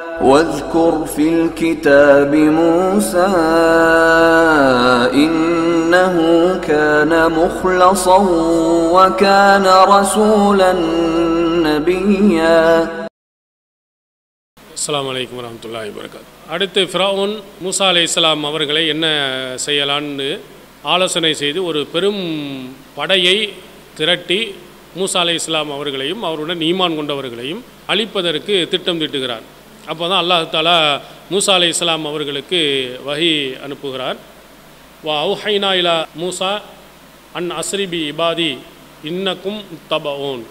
واذكر في الكتاب موسى إنه كان مخلصا وكان رسولا نبيا அஸ்ஸலாமு அலைக்கும் வரமத்துல்லாஹி வரகாத் அடுத்து ஃபிரௌன் மூசா அலை இஸ்லாம் அவர்களை என்ன செய்யலான்னு ஆலோசனை செய்து ஒரு பெரும் படையை திரட்டி மூசா அலை இஸ்லாம் அவர்களையும் அவருடன் ஈமான் கொண்டவர்களையும் அழிப்பதற்கு திட்டம் தீட்டுகிறார் அப்போ தான் அல்லாஹ் தாலா மூசா அலை இஸ்லாம் அவர்களுக்கு வஹி அனுப்புகிறார் வா அவுஹைனா இலா மூசா அன் அஸ்ரிபி இபாதி இன்னக்கும் தபோன்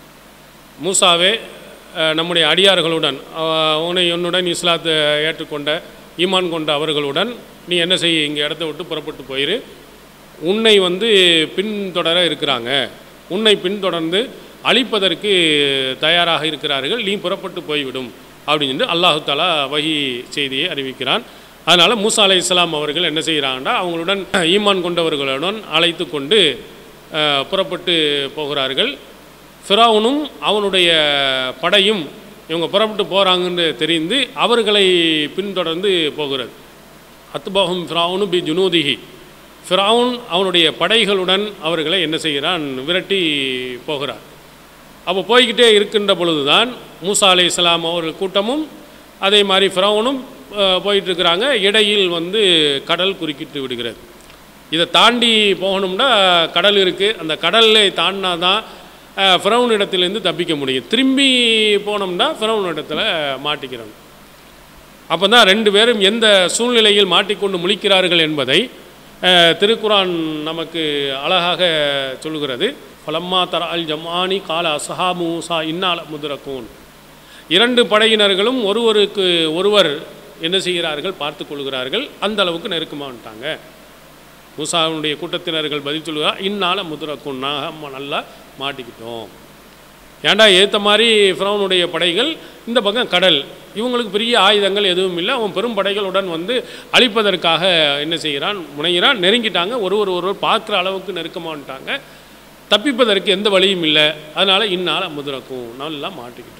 மூசாவே அஹ், நம்முடைய அடியார்களுடன் அஹ், உன்னை என்னுடன் இஸ்லாத்தை ஏற்றுக்கொண்ட ஈமான் கொண்ட அவர்களுடன் நீ என்ன செய்ய இங்கே இடத்த விட்டு புறப்பட்டு போயிரு உன்னை வந்து பின்தொடர இருக்கிறாங்க உன்னை பின்தொடர்ந்து அழிப்பதற்கு தயாராக இருக்கிறார்கள் நீ புறப்பட்டு போய்விடும் அப்படின்னு சொல்லிட்டு அல்லாஹு தாலா வஹி செய்தியை அறிவிக்கிறான் அதனால் மூசா அலை இஸ்லாம் அவர்கள் என்ன செய்கிறாங்கன்னா அவங்களுடன் ஈமான் கொண்டவர்களுடன் அழைத்து கொண்டு அஹ், புறப்பட்டு போகிறார்கள் ஃபிரௌனும் அவனுடைய படையும் இவங்க புறப்பட்டு போகிறாங்கன்னு தெரிந்து அவர்களை பின்தொடர்ந்து போகிறது அத்பஹும் ஃபிரௌனு பி ஜுனூதிஹி ஃபிரௌன் அவனுடைய படைகளுடன் அவர்களை என்ன செய்கிறான் விரட்டி போகிறார் அப்போ போய்கிட்டே இருக்கின்ற பொழுதுதான் மூசா அலை இஸ்லாம் அவர்கள் கூட்டமும் அதே மாதிரி ஃபிரௌனும் அஹ், போயிட்டு இருக்கிறாங்க இடையில் வந்து கடல் குறுக்கிட்டு விடுகிறது இதை தாண்டி போகணும்னா கடல் இருக்குது அந்த கடலை தாண்டினா தான் ஃபிரௌன் இடத்துலேருந்து தப்பிக்க முடியும் திரும்பி போனோம்னா ஃபிரௌன் இடத்துல மாட்டிக்கிறோம் அப்போ தான் ரெண்டு பேரும் எந்த சூழ்நிலையில் மாட்டிக்கொண்டு முழிக்கிறார்கள் என்பதை அஹ், திருக்குரான் நமக்கு அழகாக சொல்கிறது ஃபலம்மா தர அல் ஜமானி கால அசஹா மூசா இன்னால முதுரக்கூன் இரண்டு படையினர்களும் ஒருவருக்கு ஒருவர் என்ன செய்கிறார்கள் பார்த்து கொள்கிறார்கள் அந்த அளவுக்கு நெருக்கமாக வந்துட்டாங்க மூசாவுடைய கூட்டத்தினர்கள் பதில் சொல்லுகிறார் இந்நாள முதுரக்கும் நாங்கள் நல்லா மாட்டிக்கிட்டோம் ஏன்டா ஏற்ற மாதிரி ஃபிரௌனுடைய படைகள் இந்த பக்கம் கடல் இவங்களுக்கு பெரிய ஆயுதங்கள் எதுவும் இல்லை அவன் பெரும் படைகளுடன் வந்து அழிப்பதற்காக என்ன செய்கிறான் முனைகிறான் நெருங்கிட்டாங்க ஒருவர் ஒருவர் பார்க்குற அளவுக்கு நெருக்கமான்ட்டாங்க தப்பிப்பதற்கு எந்த வழியும் இல்லை அதனால் இந்நாள முதுரக்கும் நல்லா மாட்டிக்கிட்டோம்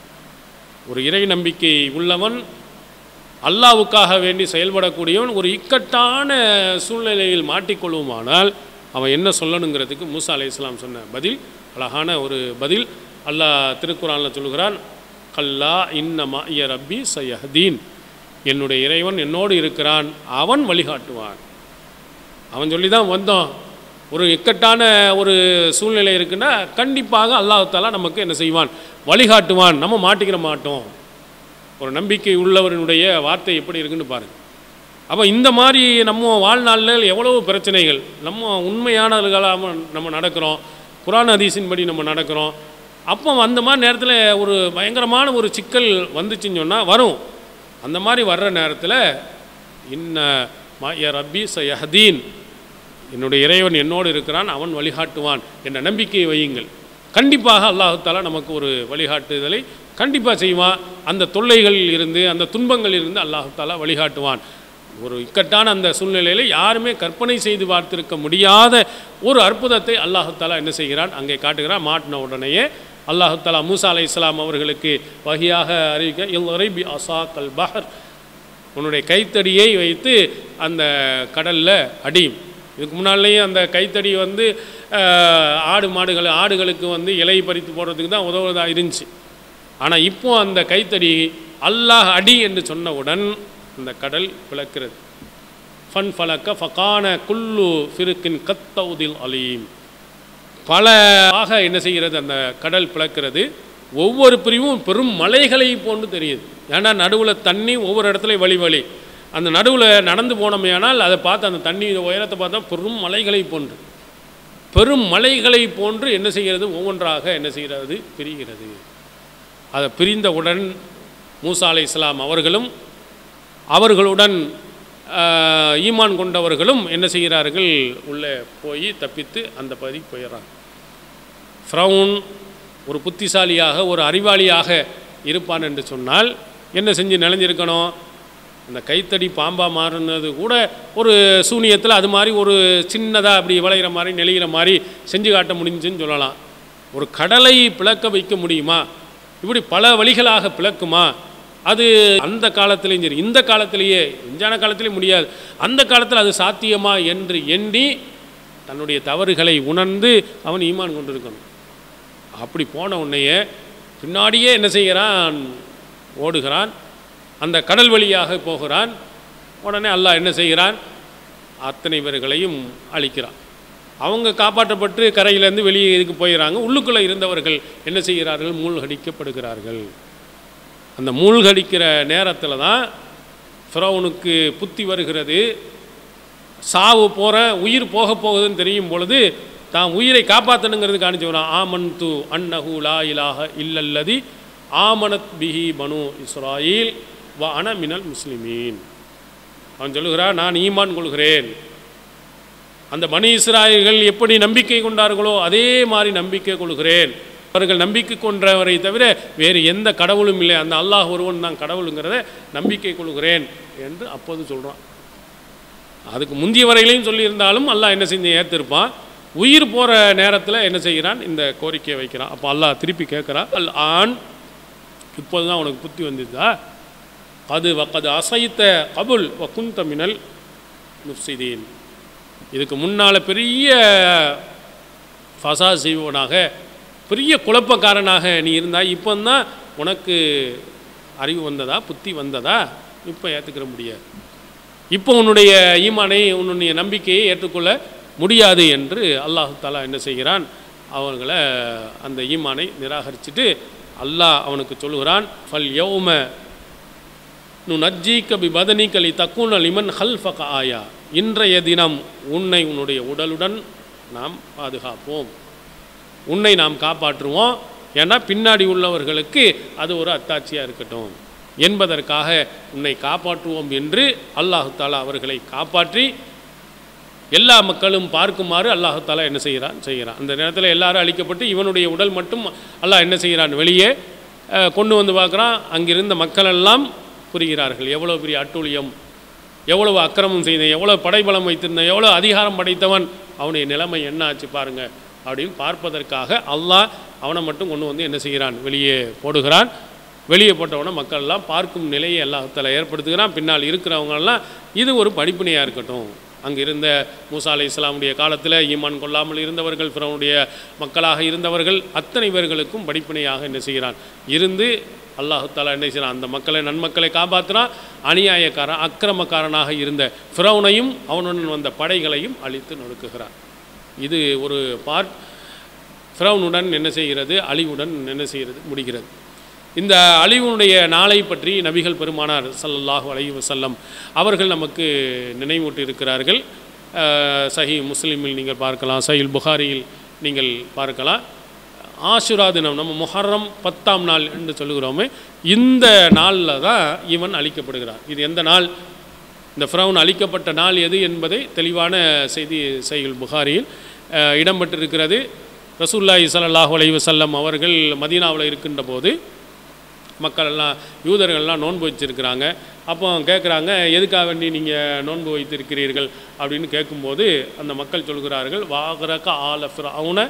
ஒரு இறை நம்பிக்கை உள்ளவன் அல்லாவுக்காக வேண்டி செயல்படக்கூடியவன் ஒரு இக்கட்டான சூழ்நிலையில் மாட்டிக்கொள்வோமானால் அவன் என்ன சொல்லணுங்கிறதுக்கு மூசா அலை இஸ்லாம் சொன்ன பதில் அழகான ஒரு பதில் அல்லாஹ் திருக்குறானில் சொல்கிறான் கல்லா இன்னமா இய ரப்பி சயஹதீன் என்னுடைய இறைவன் என்னோடு இருக்கிறான் அவன் வழிகாட்டுவான் அவன் சொல்லி தான் வந்தோம் ஒரு இக்கட்டான ஒரு சூழ்நிலை இருக்குன்னா கண்டிப்பாக அல்லாஹாலா நமக்கு என்ன செய்வான் வழிகாட்டுவான் நம்ம மாட்டிக்கிற மாட்டோம் ஒரு நம்பிக்கை உள்ளவரினுடைய வார்த்தை எப்படி இருக்குன்னு பாருங்கள் அப்போ இந்த மாதிரி நம்ம வாழ்நாளில் எவ்வளவு பிரச்சனைகள் நம்ம உண்மையானவர்களாக நம்ம நடக்கிறோம் குரான் ஹதீஸின்படி நம்ம நடக்கிறோம் அப்போ அந்த மாதிரி நேரத்தில் ஒரு பயங்கரமான ஒரு சிக்கல் வந்துச்சுன்னு சொன்னால் வரும் அந்த மாதிரி வர்ற நேரத்தில் இன்ன ய ரப்பி சயஹதீன் என்னுடைய இறைவன் என்னோடு இருக்கிறான் அவன் வழிகாட்டுவான் என்ற நம்பிக்கையை வையுங்கள் கண்டிப்பாக அல்லாஹு தாலா நமக்கு ஒரு வழிகாட்டுதலை கண்டிப்பாக செய்வான் அந்த தொல்லைகளில் இருந்து அந்த துன்பங்களில் இருந்து அல்லாஹு தாலா வழிகாட்டுவான் ஒரு இக்கட்டான அந்த சூழ்நிலையில் யாருமே கற்பனை செய்து பார்த்திருக்க முடியாத ஒரு அற்புதத்தை அல்லாஹு தாலா என்ன செய்கிறான் அங்கே காட்டுகிறான் மாட்டின உடனேயே அல்லாஹு தாலா மூசா அலை இஸ்லாம் அவர்களுக்கு வகையாக அறிவிக்க இல் பி அசா கல் பஹர் உன்னுடைய கைத்தடியை வைத்து அந்த கடலில் அடியும் இதுக்கு முன்னாலேயும் அந்த கைத்தடி வந்து அஹ், ஆடு மாடுகள் ஆடுகளுக்கு வந்து இலை பறித்து போடுறதுக்கு தான் உதவுவதாக இருந்துச்சு ஆனால் இப்போ அந்த கைத்தடி அல்லாஹ் அடி என்று சொன்னவுடன் அந்த கடல் பிளக்கிறது ஃபன் ஃபலக்க ஃபகான குல்லு ஃபிருக்கின் கத்தவுதில் அலீம் பல ஆக என்ன செய்கிறது அந்த கடல் பிளக்கிறது ஒவ்வொரு பிரிவும் பெரும் மலைகளை போன்று தெரியுது ஏன்னா நடுவில் தண்ணி ஒவ்வொரு இடத்துலையும் வழி வழி அந்த நடுவில் நடந்து போனோமேயானால் அதை பார்த்து அந்த தண்ணி உயரத்தை பார்த்தா பெரும் மலைகளை போன்று பெரும் மலைகளை போன்று என்ன செய்கிறது ஒவ்வொன்றாக என்ன செய்கிறது பிரிகிறது அதை பிரிந்தவுடன் மூசா அலை இஸ்லாம் அவர்களும் அவர்களுடன் ஆஹ், ஈமான் கொண்டவர்களும் என்ன செய்கிறார்கள் உள்ளே போய் தப்பித்து அந்த பகுதிக்கு போயிடுறாங்க ஃப்ரௌன் ஒரு புத்திசாலியாக ஒரு அறிவாளியாக இருப்பான் என்று சொன்னால் என்ன செஞ்சு நினைஞ்சிருக்கணும் அந்த கைத்தடி பாம்பா மாறினது கூட ஒரு சூனியத்தில் அது மாதிரி ஒரு சின்னதாக அப்படி விளையிற மாதிரி நெளிகிற மாதிரி செஞ்சு காட்ட முடிஞ்சுன்னு சொல்லலாம் ஒரு கடலை பிளக்க வைக்க முடியுமா இப்படி பல வழிகளாக பிளக்குமா அது அந்த காலத்திலையும் சரி இந்த காலத்திலேயே விஞ்ஞான காலத்திலேயே முடியாது அந்த காலத்தில் அது சாத்தியமா என்று எண்ணி தன்னுடைய தவறுகளை உணர்ந்து அவன் ஈமான் கொண்டிருக்கணும் அப்படி போன உடனேயே பின்னாடியே என்ன செய்கிறான் ஓடுகிறான் அந்த கடல் வழியாக போகிறான் உடனே அல்லாஹ் என்ன செய்கிறான் அத்தனை பேர்களையும் அழிக்கிறான் அவங்க காப்பாற்றப்பட்டு கரையிலேருந்து வெளியே இதுக்கு போயிடறாங்க உள்ளுக்குள்ளே இருந்தவர்கள் என்ன செய்கிறார்கள் மூழ்கடிக்கப்படுகிறார்கள் அந்த மூழ்கடிக்கிற நேரத்தில் தான் ஃபிரௌனுக்கு புத்தி வருகிறது சாவு போகிற உயிர் போக போகுதுன்னு தெரியும் பொழுது தான் உயிரை காப்பாற்றணுங்கிறது காணிச்சு வரான் ஆமன் து அன்னஹு லா இலாஹ இல்லல்லதி ஆமனத் பிஹி பனு இஸ்ராயில் வ அன மினல் முஸ்லிமீன் அவன் சொல்லுகிறான் நான் ஈமான் கொள்கிறேன் அந்த பனி இஸ்ராயல்கள் எப்படி நம்பிக்கை கொண்டார்களோ அதே மாதிரி நம்பிக்கை கொள்கிறேன் அவர்கள் நம்பிக்கை கொன்றவரை தவிர வேறு எந்த கடவுளும் இல்லை அந்த அல்லாஹ் ஒருவன் தான் கடவுளுங்கிறத நம்பிக்கை கொள்கிறேன் என்று அப்போது சொல்கிறான் அதுக்கு முந்திய வரையிலையும் சொல்லியிருந்தாலும் அல்லாஹ் என்ன செஞ்சு ஏற்றிருப்பான் உயிர் போகிற நேரத்தில் என்ன செய்கிறான் இந்த கோரிக்கையை வைக்கிறான் அப்போ அல்லாஹ் திருப்பி கேட்குறான் அல் ஆண் இப்போது தான் உனக்கு புத்தி வந்துதா அது வக்கது அசைத்த கபுல் வ குந்த மினல் முஃப்சிதீன் இதுக்கு முன்னால் பெரிய ஃபசா செய்வனாக பெரிய குழப்பக்காரனாக நீ இருந்தாய் இப்போ தான் உனக்கு அறிவு வந்ததா புத்தி வந்ததா இப்போ ஏற்றுக்கிற முடியாது இப்போ உன்னுடைய ஈமானை உன்னுடைய நம்பிக்கையை ஏற்றுக்கொள்ள முடியாது என்று அல்லாஹு தாலா என்ன செய்கிறான் அவர்களை அந்த ஈமானை நிராகரிச்சுட்டு அல்லாஹ் அவனுக்கு சொல்லுகிறான் ஃபல் யௌம நு நஜ்ஜீக்க பி பதனிக்கலி தக்குன லிமன் ஹல்ஃபக ஆயா இன்றைய தினம் உன்னை உன்னுடைய உடலுடன் நாம் பாதுகாப்போம் உன்னை நாம் காப்பாற்றுவோம் ஏன்னா பின்னாடி உள்ளவர்களுக்கு அது ஒரு அத்தாட்சியாக இருக்கட்டும் என்பதற்காக உன்னை காப்பாற்றுவோம் என்று அல்லாஹு தாலா அவர்களை காப்பாற்றி எல்லா மக்களும் பார்க்குமாறு அல்லாஹு தாலா என்ன செய்கிறான் செய்கிறான் அந்த நேரத்தில் எல்லாரும் அழிக்கப்பட்டு இவனுடைய உடல் மட்டும் அல்லாஹ் என்ன செய்கிறான் வெளியே அஹ், கொண்டு வந்து பார்க்குறான் அங்கிருந்த மக்கள் எல்லாம் புரிகிறார்கள் எவ்வளோ பெரிய அட்டூழியம் எவ்வளவு அக்கிரமம் செய்தேன் எவ்வளோ படைபலம் வைத்திருந்தேன் எவ்வளோ அதிகாரம் படைத்தவன் அவனுடைய நிலைமை என்ன ஆச்சு பாருங்க அப்படின்னு பார்ப்பதற்காக அல்லாஹ் அவனை மட்டும் கொண்டு வந்து என்ன செய்கிறான் வெளியே போடுகிறான் வெளியே போட்டவன மக்கள் எல்லாம் பார்க்கும் நிலையை அல்லாஹத்தால ஏற்படுத்துகிறான் பின்னால் இருக்கிறவங்கெல்லாம் இது ஒரு படிப்பினையாக இருக்கட்டும் அங்கே இருந்த மூசா அலை இஸ்லாமுடைய காலத்தில் ஈமான் கொள்ளாமல் இருந்தவர்கள் பிறனுடைய மக்களாக இருந்தவர்கள் அத்தனை பேர்களுக்கும் படிப்பினையாக என்ன செய்கிறான் இருந்து அல்லாஹு தாலா என்ன செய்கிறான் அந்த மக்களை நன்மக்களை காப்பாற்றுறான் அநியாயக்காரன் அக்கிரமக்காரனாக இருந்த ஃபிரௌனையும் அவனுடன் வந்த படைகளையும் அழித்து நொறுக்குகிறான் இது ஒரு பார்ட் ஃபிரௌனுடன் என்ன செய்கிறது அழிவுடன் என்ன செய்கிறது முடிகிறது இந்த அழிவுனுடைய நாளை பற்றி நபிகள் பெருமானார் ஸல்லல்லாஹு அலைஹி வஸல்லம் அவர்கள் நமக்கு நினைவூட்டி இருக்கிறார்கள் அஹ், சஹி முஸ்லிமில் நீங்கள் பார்க்கலாம் சஹில் புகாரியில் நீங்கள் பார்க்கலாம் ஆஷுரா தினம் நம்ம முஹர்ரம் பத்தாம் நாள் என்று சொல்லுகிறோமே இந்த நாளில் தான் இவன் அழிக்கப்படுகிறான் இது எந்த நாள் இந்த ஃப்ரௌன் அழிக்கப்பட்ட நாள் எது என்பதை தெளிவான செய்தி சைகுல் புகாரியில் அஹ், இடம்பெற்றிருக்கிறது ரசூல்லாஹி ஸல்லல்லாஹு அலைஹி வஸல்லம் அவர்கள் மதீனாவில் இருக்கின்ற போது மக்கள் எல்லாம் யூதர்கள்லாம் நோன்பு வச்சிருக்கிறாங்க அப்போ கேட்குறாங்க எதுக்காக வேண்டி நீங்கள் நோன்பு வைத்திருக்கிறீர்கள் அப்படின்னு கேட்கும்போது அந்த மக்கள் சொல்கிறார்கள் வாகரக்க ஆல ஃபிரௌன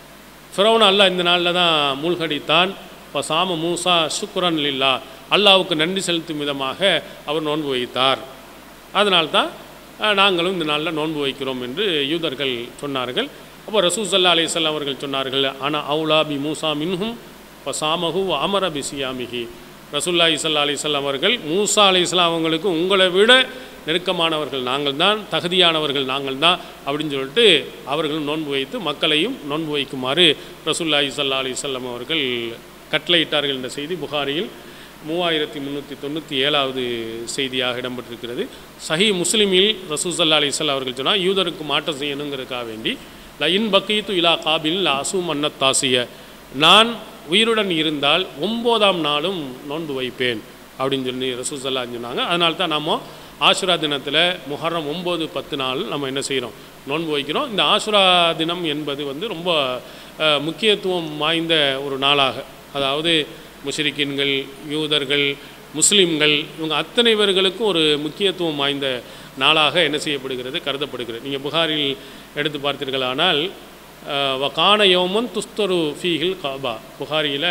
ஃபிரௌன அல்லாஹ் இந்த நாளில் தான் மூழ்கடித்தான் இப்போ சாம மூசா சுக்ரன் லில்லா அல்லாவுக்கு நன்றி செலுத்தும் விதமாக அவர் நோன்பு வைத்தார் அதனால்தான் அஹ், நாங்களும் இந்த நாளில் நோன்பு வைக்கிறோம் என்று யூதர்கள் சொன்னார்கள் அப்போ ரசூசல்லா அலிசல்லாம் அவர்கள் சொன்னார்கள் ஆனால் அவுலா பி மூசா மின்ஹும் இப்போ சாமஹு அமர பி சியாமிஹி ரசூல்லா இசல்லா அலிசல்லாம் அவர்கள் மூசா அலிஸ்லாம் அவங்களுக்கு உங்களை விட நெருக்கமானவர்கள் நாங்கள் தான் தகுதியானவர்கள் நாங்கள் தான் அப்படின்னு சொல்லிட்டு அவர்கள் நோன்பு வைத்து மக்களையும் நோன்பு வைக்குமாறு ரசூல்லா இசல்லா அலிசல்லாம் அவர்கள் கட்டளையிட்டார்கள் என்ற செய்தி புகாரியில் மூவாயிரத்தி முந்நூற்றி தொண்ணூற்றி ஏழாவது செய்தியாக இடம்பெற்றிருக்கிறது சஹி முஸ்லிமில் ரசூசல்லா அலிசல்லா அவர்கள் சொன்னால் யூதருக்கு மாற்றம் செய்யணுங்கிறதுக்காக வேண்டி ல இன் பக்கீத்து இலா காபில் ல அசு மன்னத்தாசிய நான் உயிருடன் இருந்தால் ஒம்போதாம் நாளும் நோன்பு வைப்பேன் அப்படின்னு சொல்லி ரசூசல்லா சொன்னாங்க அதனால தான் நாம ஆசுரா தினத்தில் முஹர்ரம் ஒம்பது பத்து நாள் நம்ம என்ன செய்கிறோம் நோன்பு வைக்கிறோம் இந்த ஆசுரா தினம் என்பது வந்து ரொம்ப அஹ், முக்கியத்துவம் வாய்ந்த ஒரு நாளாக அதாவது முஷ்ரிக்கின்கள் யூதர்கள் முஸ்லீம்கள் இவங்க அத்தனை பேர்களுக்கும் ஒரு முக்கியத்துவம் வாய்ந்த நாளாக என்ன செய்யப்படுகிறது கருதப்படுகிறது நீங்கள் புகாரில் எடுத்து பார்த்தீர்களானால் அஹ், வகான யோமன் துஸ்தரு ஃபீஹில் காபா புகாரியில்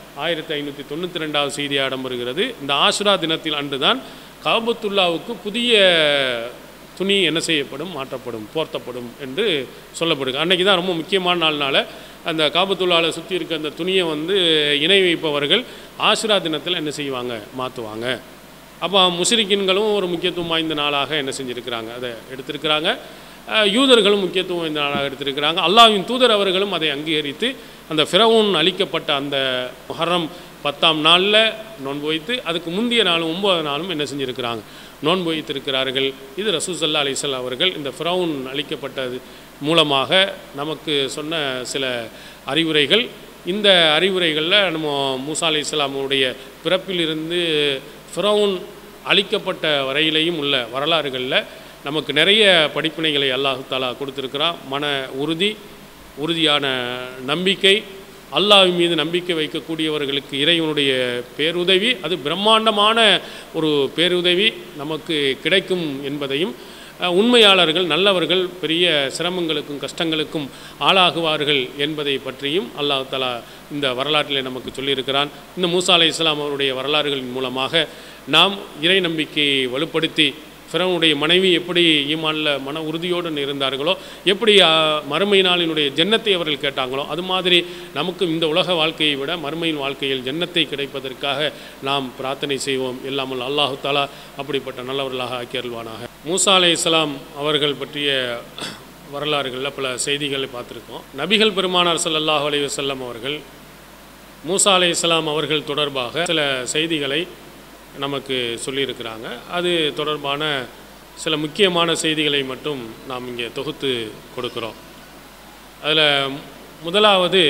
ஆயிரத்தி ஐநூற்றி தொண்ணூற்றி ரெண்டாவது செய்தியாக இடம்பெறுகிறது இந்த ஆசுரா தினத்தில் அன்றுதான் காபத்துல்லாவுக்கு புதிய துணி என்ன செய்யப்படும் மாற்றப்படும் போர்த்தப்படும் என்று சொல்லப்படுது அன்றைக்கி தான் ரொம்ப முக்கியமான நாள்னால அந்த காபத்துல்லாவில் சுற்றி இருக்க அந்த துணியை வந்து இணை வைப்பவர்கள் ஆசுரா தினத்தில் என்ன செய்வாங்க மாற்றுவாங்க அப்போ முஸ்லிக்கின்களும் ஒரு முக்கியத்துவம் வாய்ந்த நாளாக என்ன செஞ்சுருக்கிறாங்க அதை எடுத்திருக்கிறாங்க அஹ், யூதர்களும் முக்கியத்துவம் வாய்ந்த நாளாக எடுத்திருக்கிறாங்க அல்லாஹ்வின் தூதர் அவர்களும் அதை அங்கீகரித்து அந்த ஃபிரவுன் அளிக்கப்பட்ட அந்த முஹர்ரம் பத்தாம் நாளில் நோன்பு வைத்து அதுக்கு முந்தைய நாளும் ஒன்பது நாளும் என்ன செஞ்சுருக்கிறாங்க நோன்பு வைத்திருக்கிறார்கள் இது ரசூசல்லா அலிசல்லா அவர்கள் இந்த ஃபிரவுன் அளிக்கப்பட்டது மூலமாக நமக்கு சொன்ன சில அறிவுரைகள் இந்த அறிவுரைகளில் நம்ம மூசா அலி இஸ்லாமுடைய பிறப்பிலிருந்து ஃபிரவுன் அளிக்கப்பட்ட வரையிலையும் உள்ள வரலாறுகளில் நமக்கு நிறைய படிப்பினைகளை அல்லாஹு தாலா கொடுத்துருக்கிறான் மன உறுதி உறுதியான நம்பிக்கை அல்லாஹ் மீது நம்பிக்கை வைக்கக்கூடியவர்களுக்கு இறைவனுடைய பேருதவி அது பிரம்மாண்டமான ஒரு பேருதவி நமக்கு கிடைக்கும் என்பதையும் அஹ், உண்மையாளர்கள் நல்லவர்கள் பெரிய சிரமங்களுக்கும் கஷ்டங்களுக்கும் ஆளாகுவார்கள் என்பதை பற்றியும் அல்லாஹ் தலா இந்த வரலாற்றிலே நமக்கு சொல்லியிருக்கிறான் இந்த மூசா அலை இஸ்லாம் அவருடைய வரலாறுகளின் மூலமாக நாம் இறை நம்பிக்கையை வலுப்படுத்தி ஃபிரவனுடைய மனைவி எப்படி ஈமானில் மன உறுதியோடு இருந்தார்களோ எப்படி ஆ, மறுமை நாளினுடைய ஜன்னத்தை அவர்கள் கேட்டாங்களோ அது மாதிரி நமக்கு இந்த உலக வாழ்க்கையை விட மறுமையின் வாழ்க்கையில் ஜன்னத்தை கிடைப்பதற்காக நாம் பிரார்த்தனை செய்வோம் இல்லாமல் அல்லாஹு தாலா அப்படிப்பட்ட நல்லவர்களாக ஆக்கி அருள்வானாக மூசா அலை இஸ்லாம் அவர்கள் பற்றிய வரலாறுகளில் பல செய்திகளை பார்த்துருக்கோம் நபிகள் பெருமானார் ஸல்லல்லாஹு அலைஹி வஸல்லம் அவர்கள் மூசா அலை இஸ்லாம் அவர்கள் தொடர்பாக சில செய்திகளை நமக்கு சொல்லியிருக்கிறாங்க அது தொடர்பான சில முக்கியமான செய்திகளை மட்டும் நாம் இங்கே தொகுத்து கொடுக்கிறோம் அதில் முதலாவது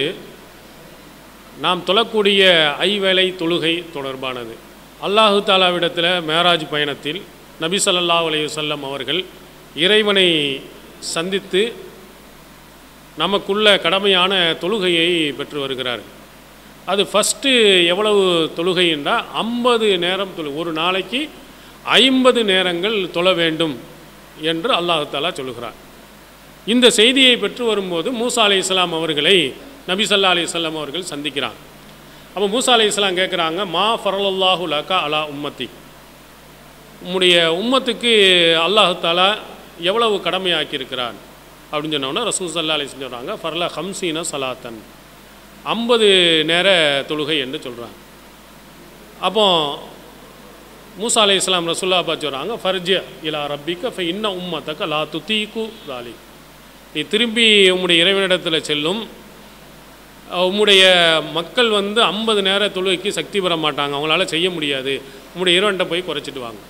நாம் தொழக்கூடிய ஐவேளை தொழுகை தொடர்பானது அல்லாஹு தாலாவிடத்தில் மேராஜ் பயணத்தில் நபி ஸல்லல்லாஹு அலைஹி வஸல்லம் அவர்கள் இறைவனை சந்தித்து நமக்குள்ள கடமையான தொழுகையை பெற்று வருகிறார்கள் அது ஃபஸ்ட்டு எவ்வளவு தொழுகைன்றா ஐம்பது நேரம் தொழு ஒரு நாளைக்கு ஐம்பது நேரங்கள் தொழ வேண்டும் என்று அல்லாஹு தாலா சொல்லுகிறார் இந்த செய்தியை பெற்று வரும்போது மூசா அலை இஸ்லாம் அவர்களை நபி ஸல்லல்லாஹு அலைஹி வஸல்லம் அவர்கள் சந்திக்கிறாங்க அப்போ மூசா அலை இஸ்லாம் கேட்குறாங்க மா ஃபரலல்லாஹு லகா அலா உம்மத்தி உம்முடைய உம்மத்துக்கு அல்லாஹு தாலா எவ்வளவு கடமையாக்கியிருக்கிறான் அப்படின்னு சொன்னோன்னா ரசூல் சல்லா அலி சொல்கிறாங்க ஃபர்லா ஹம்சீன சலாத்தன் ஐம்பது நேர தொழுகை என்று சொல்கிறாங்க அப்போ மூசா அலை இஸ்லாம் ரசூல்லா பார்த்து சொல்கிறாங்க ஃபர்ஜ இலா ரப்பிக்க ஃப இன்ன உம்மத்தக்க லா துத்தீக்கு தாலி நீ திரும்பி உம்முடைய இறைவனிடத்தில் செல்லும் அஹ் உம்முடைய மக்கள் வந்து ஐம்பது நேர தொழுகைக்கு சக்தி பெற மாட்டாங்க அவங்களால செய்ய முடியாது உம்முடைய இறைவன்கிட்ட போய் குறைச்சிட்டு வாங்க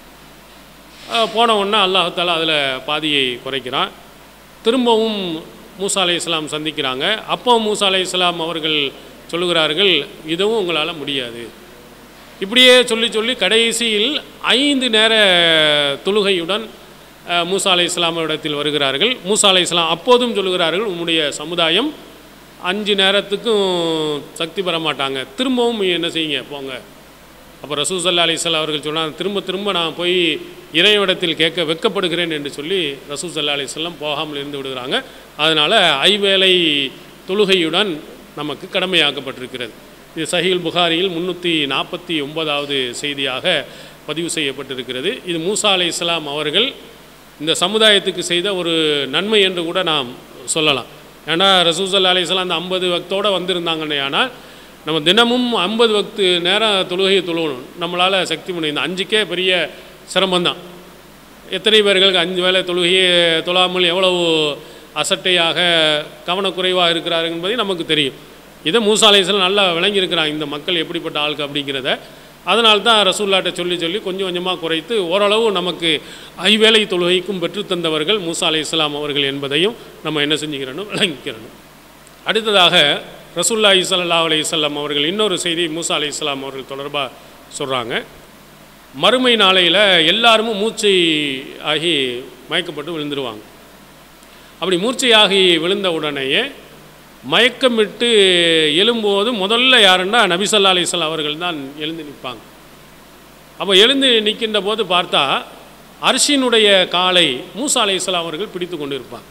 அஹ் போன உடனே அல்லாஹால அதில் பாதியை குறைக்கிறான் திரும்பவும் மூசா அலை இஸ்லாம் சந்திக்கிறாங்க அப்போ மூசா அலை இஸ்லாம் அவர்கள் சொல்லுகிறார்கள் இதுவும் உங்களால் முடியாது இப்படியே சொல்லி சொல்லி கடைசியில் ஐந்து நேர தொழுகையுடன் அஹ், மூசா அலை இஸ்லாமிடத்தில் வருகிறார்கள் மூசா அலை இஸ்லாம் அப்போதும் சொல்லுகிறார்கள் உம்முடைய சமுதாயம் அஞ்சு நேரத்துக்கும் சக்தி பெற மாட்டாங்க திரும்பவும் என்ன செய்யுங்க போங்க அப்போ ரசூசல்லா அலிஸ்லாம் அவர்கள் சொன்னாங்க திரும்ப திரும்ப நான் போய் இறைவனிடத்தில் கேட்க வெட்கப்படுகிறேன் என்று சொல்லி ரசூசல்லா அலிஸ்லாம் போகாமல் இருந்து விடுகிறாங்க அதனால் ஐவேளை தொழுகையுடன் நமக்கு கடமையாக்கப்பட்டிருக்கிறது இது சஹீல் புகாரியில் முந்நூற்றி நாற்பத்தி ஒன்பதாவது செய்தியாக பதிவு செய்யப்பட்டிருக்கிறது இது மூசா அலை இஸ்லாம் அவர்கள் இந்த சமுதாயத்துக்கு செய்த ஒரு நன்மை என்று கூட நாம் சொல்லலாம் ஏன்னா ரசூசல்லா அலிஸ்லாம் அந்த ஐம்பது வக்தோடு வந்திருந்தாங்கன்னு ஆனால் நம்ம தினமும் ஐம்பது வக்து நேரம் தொழுகையை தொழுவணும் நம்மளால் சக்தி முடியும் இந்த அஞ்சுக்கே பெரிய சிரமம்தான் எத்தனை பேர்களுக்கு அஞ்சு வேளை தொழுகையை தொழாமல் எவ்வளவு அசட்டையாக கவனக்குறைவாக இருக்கிறார் என்பதை நமக்கு தெரியும் இதை மூசா அலைஹிஸ்ஸலாம் நல்லா விளங்கியிருக்கிறாங்க இந்த மக்கள் எப்படிப்பட்ட ஆளுக்கு அப்படிங்கிறத அதனால தான் ரசூல்லாட்ட சொல்லி சொல்லி கொஞ்சம் கொஞ்சமாக குறைத்து ஓரளவு நமக்கு ஐவேளை தொழுகைக்கும் பெற்றுத்தந்தவர்கள் மூசா அலை இஸ்லாம் அவர்கள் என்பதையும் நம்ம என்ன செஞ்சுக்கிறணும் விளங்கிக்கிறணும் அடுத்ததாக ரசூல்லாஹி ஸல்லல்லாஹு அலைஹி வஸல்லம் அவர்கள் இன்னொரு செய்தி மூசா அலை இஸ்லாம் அவர்கள் தொடர்பாக சொல்கிறாங்க மறுமை நாளையில் எல்லாருமே மூச்சை ஆகி மயக்கப்பட்டு விழுந்துருவாங்க அப்படி மூர்ச்சையாகி விழுந்த உடனேயே மயக்கமிட்டு எழும்போது முதல்ல யாருன்னா நபி ஸல்லல்லாஹு அலைஹி வஸல்லம் அவர்கள் தான் எழுந்து நிற்பாங்க அப்போ எழுந்து நிற்கின்ற போது பார்த்தா அரிசியினுடைய காலை மூசா அலைஹிஸ்ஸலாம் அவர்கள் பிடித்து கொண்டு இருப்பாங்க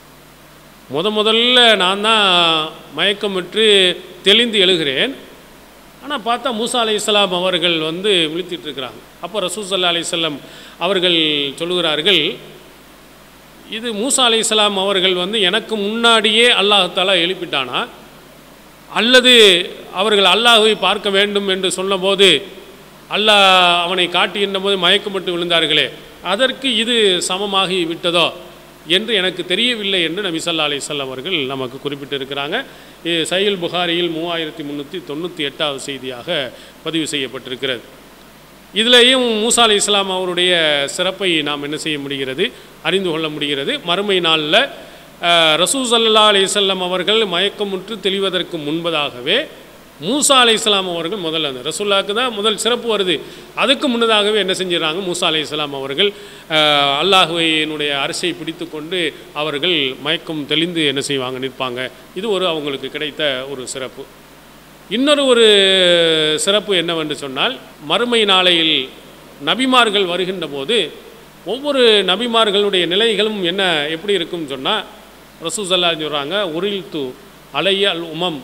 முத முதல்ல நான் தான் மயக்கமிட்டு தெளிந்து எழுகிறேன் ஆனால் பார்த்தா மூசா அலை இஸ்லாம் அவர்கள் வந்து விழித்திட்டு இருக்கிறாங்க அப்போ ரசூல் சல்லா அலிஸ்லாம் அவர்கள் சொல்லுகிறார்கள் இது மூசா அலை இஸ்லாம் அவர்கள் வந்து எனக்கு முன்னாடியே அல்லாஹாலா எழுப்பிட்டானா அல்லது அவர்கள் அல்லாஹ்வை பார்க்க வேண்டும் என்று சொன்னபோது அல்லாஹ் அவனை காட்டுகின்ற போது மயக்கப்பட்டு விழுந்தார்களே அதற்கு இது சமமாகி விட்டதோ என்று எனக்கு தெரியவில்லை என்று நபி ஸல்லல்லாஹு அலைஹி வஸல்லம் அவர்கள் நமக்கு குறிப்பிட்டிருக்கிறாங்க இது சைல் புகாரியில் மூவாயிரத்தி முந்நூற்றி தொண்ணூற்றி எட்டாவது செய்தியாக பதிவு செய்யப்பட்டிருக்கிறது இதிலேயும் மூசா அலி இஸ்லாம் அவருடைய சிறப்பை நாம் என்ன செய்ய முடிகிறது அறிந்து கொள்ள முடிகிறது மறுமை நாளில் ரசூ சல்லா அலிசல்லாம் அவர்கள் மயக்கமுற்று தெளிவதற்கு முன்பதாகவே மூசா அலை இஸ்லாம் அவர்கள் முதல்ல அந்த ரசூல்லாவுக்கு தான் முதல் சிறப்பு வருது அதுக்கு முன்னதாகவே என்ன செஞ்சிடறாங்க மூசா அலை இஸ்லாம் அவர்கள் அஹ், அல்லாஹுவையினுடைய அரசை பிடித்து கொண்டு அவர்கள் மயக்கம் தெளிந்து என்ன செய்வாங்க நிற்பாங்க இது ஒரு அவங்களுக்கு கிடைத்த ஒரு சிறப்பு இன்னொரு ஒரு சிறப்பு என்னவென்று சொன்னால் மறுமை நாளையில் நபிமார்கள் வருகின்ற போது ஒவ்வொரு நபிமார்களுடைய நிலைகளும் என்ன எப்படி இருக்கும்னு சொன்னால் ரசூசல்லா சொல்கிறாங்க உரில் து அலைய அல் உமம்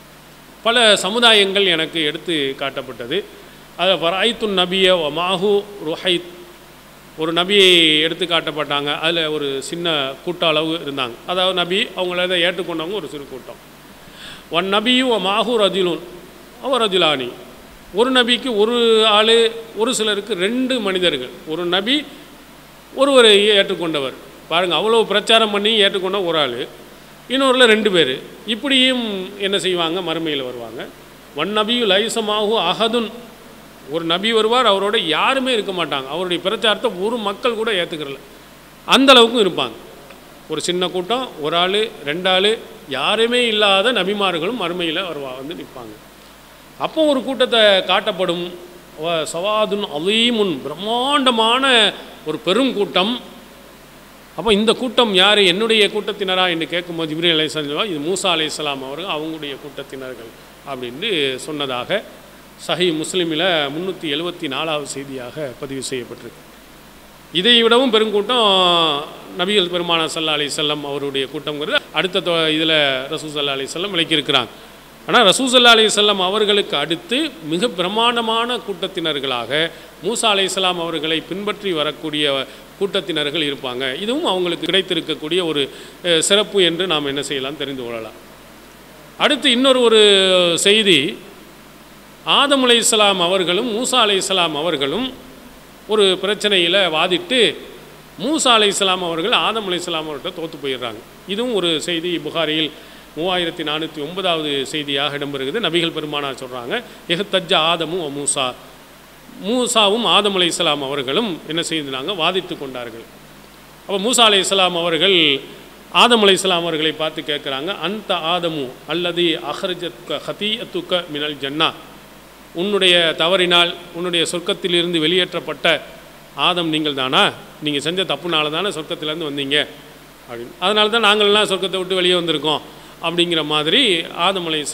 பல சமுதாயங்கள் எனக்கு எடுத்து காட்டப்பட்டது அதை வராய்த்து நபிய மாஹு ருஹைத் ஒரு நபியை எடுத்து காட்டப்பட்டாங்க அதில் ஒரு சின்ன கூட்ட அளவு இருந்தாங்க அதாவது நபி அவங்கள இதை ஏற்றுக்கொண்டவங்க ஒரு சிறு கூட்டம் ஒன் நபியும் மாஹு ரஜுலுன் அவ ரஜுலானி ஒரு நபிக்கு ஒரு ஆள் ஒரு சிலருக்கு ரெண்டு மனிதர்கள் ஒரு நபி ஒருவரை ஏற்றுக்கொண்டவர் பாருங்கள் அவ்வளோ பிரச்சாரம் பண்ணி ஏற்றுக்கொண்ட ஒரு ஆள் இன்னொருல ரெண்டு பேர் இப்படியும் என்ன செய்வாங்க மறுமையில் வருவாங்க ஒன் நபியு லைசமாகு அகதுன் ஒரு நபி வருவார் அவரோட யாருமே இருக்க மாட்டாங்க அவருடைய பிரச்சாரத்தை ஒரு மக்கள் கூட ஏற்றுக்கிறல அந்த அளவுக்கும் இருப்பாங்க ஒரு சின்ன கூட்டம் ஒரு ஆள் ரெண்டு ஆள் யாருமே இல்லாத நபிமார்களும் மறுமையில் வருவா வந்து நிற்பாங்க அப்போ ஒரு கூட்டத்தை காட்டப்படும் வ- சவாதுன் அலீமுன் பிரம்மாண்டமான ஒரு பெரும் கூட்டம் அப்போ இந்த கூட்டம் யார் என்னுடைய கூட்டத்தினரா என்று கேட்கும்போது ஜிப்ரி அலை சொல்லுவா இது மூசா அலை அவர்கள் அவங்களுடைய கூட்டத்தினர்கள் அப்படின்னு சொன்னதாக சஹி முஸ்லிமில் முந்நூற்றி எழுபத்தி நாலாவது செய்தியாக பதிவு செய்யப்பட்டிருக்கு இதை விடவும் பெருங்கூட்டம் நபிகள் பெருமானா சல்லா அலி செல்லம் அவருடைய கூட்டங்கிறது அடுத்த தொ- இதில் ரசூ சல்லா அலி செல்லம் விளக்கியிருக்கிறாங்க ஆனால் ரசூ சல்லா அலி செல்லம் அவர்களுக்கு அடுத்து மிக பிரமாண்டமான கூட்டத்தினர்களாக மூசா அலை அவர்களை பின்பற்றி வரக்கூடிய கூட்டத்தினர்கள் இருப்பாங்க இதுவும் அவங்களுக்கு கிடைத்திருக்கக்கூடிய ஒரு அஹ், சிறப்பு என்று நாம் என்ன செய்யலாம் தெரிந்து கொள்ளலாம் அடுத்து இன்னொரு ஒரு செய்தி ஆதம் அலை அவர்களும் மூசா அலை அவர்களும் ஒரு பிரச்சனையில் வாதிட்டு மூசா அலை அவர்கள் ஆதம் அலை அவர்கிட்ட தோற்று போயிடுறாங்க இதுவும் ஒரு செய்தி புகாரியில் மூவாயிரத்தி நானூற்றி ஒன்பதாவது செய்தியாக இடம்பெறுகிறது நபிகள் பெருமானார் சொல்கிறாங்க எஹத்தஜ்ஜ ஆதமும் வ மூசா மூசாவும் ஆதம் அலை அவர்களும் என்ன செய்தாங்க வாதிட்டு கொண்டார்கள் அப்போ மூசா அலை அவர்கள் ஆதம் அலை அவர்களை பார்த்து கேட்குறாங்க அந்த ஆதமு அல்லது அஹ்ரஜத்க ஹதீஅத்துக்க மினல் ஜன்னா உன்னுடைய தவறினால் உன்னுடைய சொர்க்கத்திலிருந்து வெளியேற்றப்பட்ட ஆதம் நீங்கள் தானா நீங்கள் செஞ்ச தப்புனால தானே சொர்க்கத்திலேருந்து வந்தீங்க அப்படின்னு அதனால தான் நாங்கள்லாம் சொர்க்கத்தை விட்டு வெளியே வந்திருக்கோம் அப்படிங்கிற மாதிரி ஆதம் அலை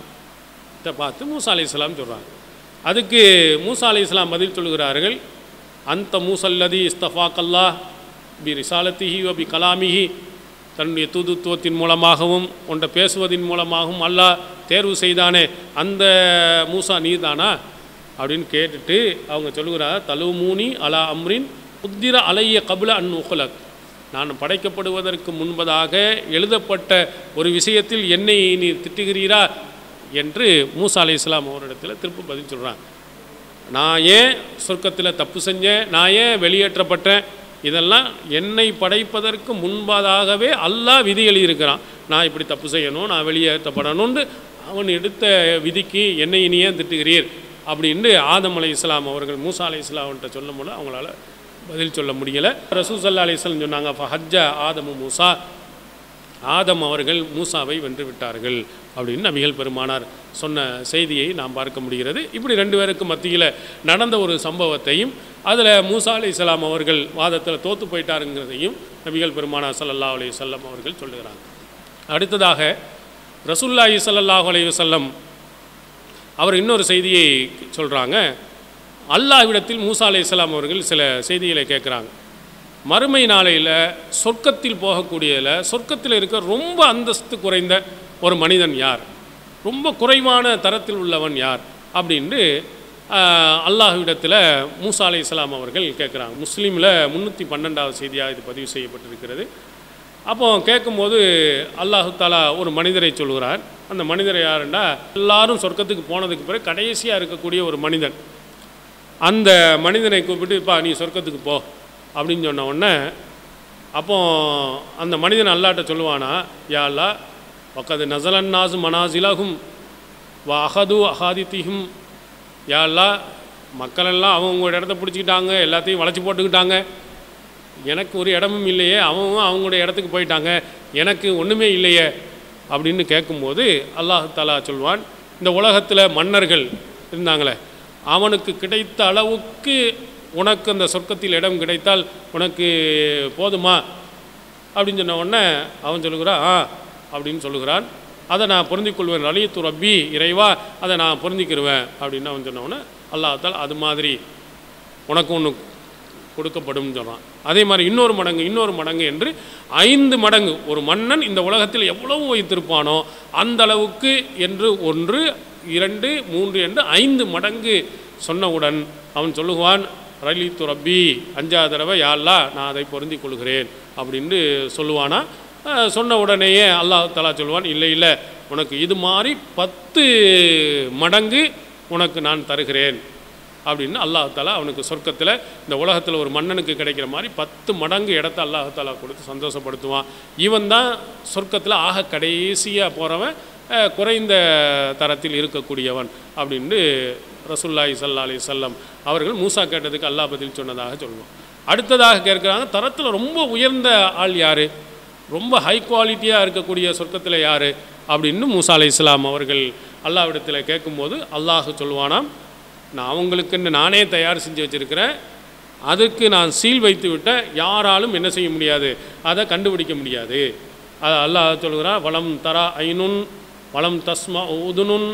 பார்த்து மூசா அலை சொல்கிறாங்க அதுக்கு மூசா அலை பதில் சொல்கிறார்கள் அந்த மூசல்லதி இஸ்தஃபாக்கல்லா பி ரிசாலத்திஹி வ பி கலாமிஹி தன்னுடைய தூதுத்துவத்தின் மூலமாகவும் உன்ட பேசுவதின் மூலமாகவும் அல்லாஹ் தேர்வு செய்தானே அந்த மூசா நீதானா அப்படின்னு கேட்டுட்டு அவங்க சொல்லுகிறார் தலுமூனி அலா அம்ரின் உத்திர அலைய கபுல அன் உஹலக் நான் படைக்கப்படுவதற்கு முன்பதாக எழுதப்பட்ட ஒரு விஷயத்தில் என்னை நீர் திட்டுகிறீரா என்று மூசா அலை இஸ்லாம் அவரிடத்தில் திரும்ப பதில் சொல்கிறாங்க நான் ஏன் சொர்க்கத்தில் தப்பு செஞ்சேன் நான் ஏன் வெளியேற்றப்பட்டேன் இதெல்லாம் என்னை படைப்பதற்கு முன்பதாகவே அல்லாஹ் விதி எழுதியிருக்கிறான் நான் இப்படி தப்பு செய்யணும் நான் வெளியேற்றப்படணும்னு அவன் எடுத்த விதிக்கு என்னை இனி ஏன் திட்டுகிறீர் அப்படின்ட்டு ஆதம் அலை இஸ்லாம் அவர்கள் மூசா அலை இஸ்லாம்கிட்ட சொல்லும் போது அவங்களால பதில் சொல்ல முடியலை ரசூசல்லா அலி இஸ்லாம் சொன்னாங்க ஃபஹஜ்ஜ ஆதமு மூசா ஆதம் அவர்கள் மூசாவை வென்று விட்டார்கள் அப்படின்னு நபிகள் பெருமானார் சொன்ன செய்தியை நாம் பார்க்க முடிகிறது இப்படி ரெண்டு பேருக்கு மத்தியில் நடந்த ஒரு சம்பவத்தையும் அதில் மூசா அலி இஸ்லாம் அவர்கள் வாதத்தில் தோற்று போயிட்டாருங்கிறதையும் நபிகள் பெருமானார் ஸல்லல்லாஹு அலைஹி வஸல்லம் அவர்கள் சொல்லுகிறாங்க அடுத்ததாக ரசூல்லாஹி ஸல்லல்லாஹு அலைஹி வஸல்லம் அவர் இன்னொரு செய்தியை சொல்கிறாங்க அல்லாஹ்விடத்தில் மூசா அலை அவர்கள் சில செய்திகளை கேட்குறாங்க மறுமை நாளையில் சொர்க்கத்தில் போகக்கூடியதில் சொர்க்கத்தில் இருக்க ரொம்ப அந்தஸ்து குறைந்த ஒரு மனிதன் யார் ரொம்ப குறைவான தரத்தில் உள்ளவன் யார் அப்படின்ட்டு ஆஹ், அல்லாஹ்விடத்தில் மூசா அலை இஸ்லாம் அவர்கள் கேட்குறாங்க முஸ்லீமில் முந்நூற்றி பன்னெண்டாவது செய்தியாக இது பதிவு செய்யப்பட்டிருக்கிறது அப்போ கேட்கும்போது அல்லாஹு தாலா ஒரு மனிதரை சொல்கிறார் அந்த மனிதர் யாருன்னா எல்லாரும் சொர்க்கத்துக்கு போனதுக்கு பிறகு கடைசியாக இருக்கக்கூடிய ஒரு மனிதன் அந்த மனிதனை கூப்பிட்டு பா நீ சொர்க்கத்துக்கு போ அப்படின்னு சொன்ன உடனே அப்போ அந்த மனிதன் அல்லாட்ட சொல்லுவானா யா அல்லா வக்கது நசலன் நாசு மனாசிலகும் வ அஹது அஹாதித்திஹும் யா அல்லா மக்களெல்லாம் அவங்களோட இடத்த பிடிச்சிக்கிட்டாங்க எல்லாத்தையும் வளைச்சி போட்டுக்கிட்டாங்க எனக்கு ஒரு இடமும் இல்லையே அவங்க அவங்களோட இடத்துக்கு போயிட்டாங்க எனக்கு ஒன்றுமே இல்லையே அப்படின்னு கேட்கும்போது அல்லாஹ் தாலா சொல்வான் இந்த உலகத்தில் மன்னர்கள் இருந்தாங்களே அவனுக்கு கிடைத்த அளவுக்கு உனக்கு அந்த சொர்க்கத்தில் இடம் கிடைத்தால் உனக்கு போதுமா அப்படின்னு சொன்ன உடனே அவன் சொல்லுகிறான் ஆ அப்படின்னு சொல்லுகிறான் அதை நான் பொருந்திக் கொள்வேன் ரலியத்து ரப்பி இறைவா அதை நான் பொருந்திக்கிருவேன் அப்படின்னு அவன் சொன்ன உடனே அல்லாஹால் அது மாதிரி உனக்கு ஒன்று கொடுக்கப்படும் சொல்கிறான் அதே மாதிரி இன்னொரு மடங்கு இன்னொரு மடங்கு என்று ஐந்து மடங்கு ஒரு மன்னன் இந்த உலகத்தில் எவ்வளவு வைத்திருப்பானோ அந்த அளவுக்கு என்று ஒன்று இரண்டு மூன்று என்று ஐந்து மடங்கு சொன்னவுடன் அவன் சொல்லுவான் ரலி துரப்பி அஞ்சாவது தடவை யாழ்லா நான் அதை பொருந்திக் கொள்கிறேன் அப்படின்னு சொல்லுவானா அஹ் சொன்ன உடனேயே அல்லாஹ் தலா சொல்லுவான் இல்லை இல்லை உனக்கு இது மாதிரி பத்து மடங்கு உனக்கு நான் தருகிறேன் அப்படின்னு அல்லாஹ் தாலா அவனுக்கு சொர்க்கத்தில் இந்த உலகத்தில் ஒரு மன்னனுக்கு கிடைக்கிற மாதிரி பத்து மடங்கு இடத்த அல்லாஹ் தாலா கொடுத்து சந்தோஷப்படுத்துவான் இவன் தான் சொர்க்கத்தில் ஆக கடைசியாக போகிறவன் அஹ், குறைந்த தரத்தில் இருக்கக்கூடியவன் அப்படின்னு ரசூல்லாய் சல்லா அலி செல்லம் அவர்கள் மூசா கேட்டதுக்கு அல்லாஹ் பதில் சொன்னதாக சொல்லுவோம் அடுத்ததாக கேட்குறாங்க தரத்தில் ரொம்ப உயர்ந்த ஆள் யார் ரொம்ப ஹை குவாலிட்டியாக இருக்கக்கூடிய சொர்க்கத்தில் யார் அப்படின்னு மூசா அலை இஸ்லாம் அவர்கள் அல்லாவிடத்தில் கேட்கும்போது அல்லாஹ் சொல்லுவானாம் நான் அவங்களுக்குன்னு நானே தயார் செஞ்சு வச்சுருக்கிறேன் அதுக்கு நான் சீல் வைத்து விட்ட யாராலும் என்ன செய்ய முடியாது அதை கண்டுபிடிக்க முடியாது அது அல்லாஹ் சொல்கிறான் வலம் தரா ஐனுன் வலம் தஸ்மா உதுனுன்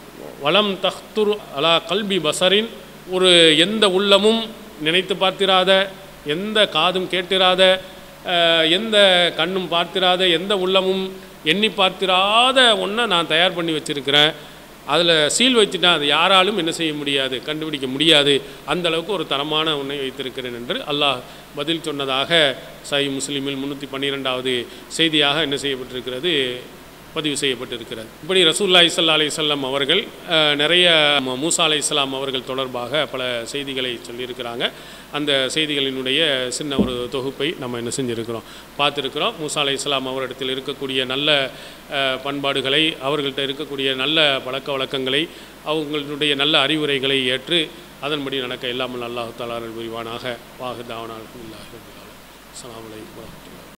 வலம் தஹ்துர் அலா கல்பி பசரின் ஒரு எந்த உள்ளமும் நினைத்து பார்த்திராத எந்த காதும் கேட்டிராத அஹ், எந்த கண்ணும் பார்த்திராத எந்த உள்ளமும் எண்ணி பார்த்திராத ஒன்றை நான் தயார் பண்ணி வச்சிருக்கிறேன் அதில் சீல் வச்சுட்டா அது யாராலும் என்ன செய்ய முடியாது கண்டுபிடிக்க முடியாது அந்த அளவுக்கு ஒரு தரமான ஒன்றை வைத்திருக்கிறேன் என்று அல்லாஹ் பதில் சொன்னதாக சை முஸ்லீமில் முந்நூற்றி பன்னிரெண்டாவது செய்தியாக என்ன செய்யப்பட்டிருக்கிறது பதிவு செய்யப்பட்டிருக்கிறது இப்படி ரசூல்லாய் சல்லா அலி சொல்லம் அவர்கள் அஹ், நிறைய ம- மூசா அலை இஸ்லாம் அவர்கள் தொடர்பாக பல செய்திகளை சொல்லியிருக்கிறாங்க அந்த செய்திகளினுடைய சின்ன ஒரு தொகுப்பை நம்ம என்ன செஞ்சுருக்கிறோம் பார்த்துருக்கிறோம் மூசா அலை இஸ்லாம் அவரிடத்தில் இருக்கக்கூடிய நல்ல அஹ், பண்பாடுகளை அவர்கள்ட்ட இருக்கக்கூடிய நல்ல பழக்க வழக்கங்களை அவங்களுடைய நல்ல அறிவுரைகளை ஏற்று அதன்படி நடக்க இல்லாமல் அல்லாஹு தாலாரல் புரிவானாக வாகு தாவனாக அஸ்ஸலாமு அலைக்கும் வரஹ்மத்துல்லாஹி